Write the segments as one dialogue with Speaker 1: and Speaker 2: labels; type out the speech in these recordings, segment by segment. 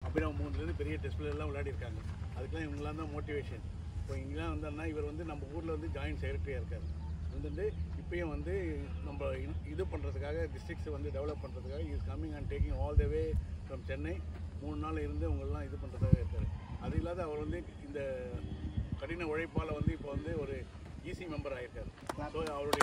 Speaker 1: அபினவ் மூணுலேருந்து பெரிய டெஸ்ட் எல்லாம் விளையாடி இருக்காங்க அதுக்கெல்லாம் இவங்களாம் தான் மோட்டிவேஷன் இப்போ இங்கெல்லாம் வந்தோம்னா இவர் வந்து நம்ம ஊரில் வந்து ஜாயின்ட் செக்ரட்டரியாக இருக்கார் வந்துட்டு இப்பயும் வந்து நம்ம இ- இது பண்ணுறதுக்காக டிஸ்ட்ரிக்ஸை வந்து டெவலப் பண்ணுறதுக்காக is coming and taking all the way from Chennai மூணு நாள் இருந்து உங்களெல்லாம் இது பண்ணுறதாக இருக்கார் அது இல்லாத அவர் வந்து இந்த கடின உழைப்பால் வந்து இப்போ வந்து ஒரு ஈசி மெம்பர் ஆகியிருக்காரு ஸோ அவருடைய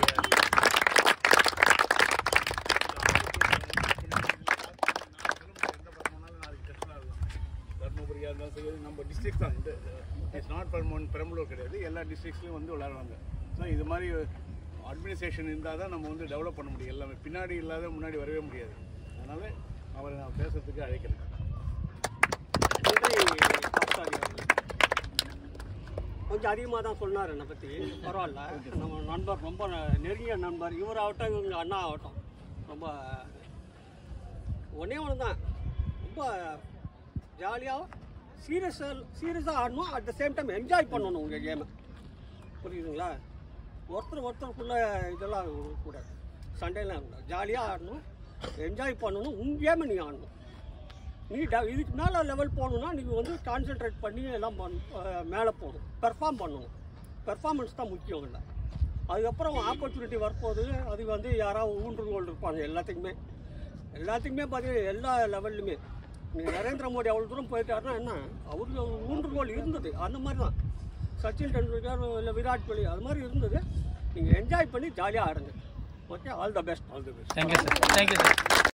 Speaker 1: தர்மபுரியாக இருந்தாலும் சரி நம்ம டிஸ்ட்ரிக்ட் தான் இந்த இட்ஸ் நாட் பெரம்பூர் பெரம்பலூர் கிடையாது எல்லா டிஸ்ட்ரிக்ஸ்லையும் வந்து விளையாடுவாங்க ஸோ இது மாதிரி அட்மினிஸ்ட்ரேஷன் இருந்தால் தான் நம்ம வந்து டெவலப் பண்ண முடியும் எல்லாமே பின்னாடி இல்லாத முன்னாடி வரவே முடியாது அதனால் அவரை நான் பேசுறதுக்கு அழைக்கிறேன்
Speaker 2: நன்றி பாஸ்தாரி அவர்களே. கொஞ்சம் அதிகமாக தான் சொன்னார் என்னை பற்றி பரவாயில்ல நம்ம நண்பர் ரொம்ப நெருங்கிய நண்பர் இவர் ஆகட்டும் இவங்க அண்ணா ஆகட்டும் ரொம்ப ஒன்றே ஒன்று தான் ரொம்ப ஜாலியாக சீரியஸாக சீரியஸாக ஆடணும் at the same time enjoy பண்ணணும் உங்கள் கேமை புரியுதுங்களா ஒருத்தர் ஒருத்தருக்குள்ள இதெல்லாம் கூடாது சண்டையெல்லாம் கூடாது ஜாலியாக ஆடணும் என்ஜாய் பண்ணணும் உங்கள் கேமை நீ ஆடணும் நீ ட இதுக்கு மேலே லெவல் போகணுன்னா நீங்கள் வந்து கான்சென்ட்ரேட் பண்ணி எல்லாம் பண் மேலே போகணும் பெர்ஃபார்ம் பண்ணணும் பெர்ஃபார்மன்ஸ் தான் முக்கியம் இல்லை அதுக்கப்புறம் ஆப்பர்ச்சுனிட்டி வரப்போகுது அது வந்து யாராவது ஊன்றுகோல் இருப்பாங்க எல்லாத்துக்குமே எல்லாத்துக்குமே பார்த்தீங்கன்னா எல்லா லெவல்லுமே நீங்கள் நரேந்திர மோடி அவ்வளோ தூரம் போயிட்டாருன்னா என்ன அவருக்கு ஒரு ஊன்றுகோல் இருந்தது அந்த மாதிரி தான் சச்சின் டெண்டுல்கர் இல்லை விராட் கோலி அது மாதிரி இருந்தது நீங்கள் என்ஜாய் பண்ணி ஜாலியாக ஆடுங்க okay all the best all the best
Speaker 3: thank you sir thank you sir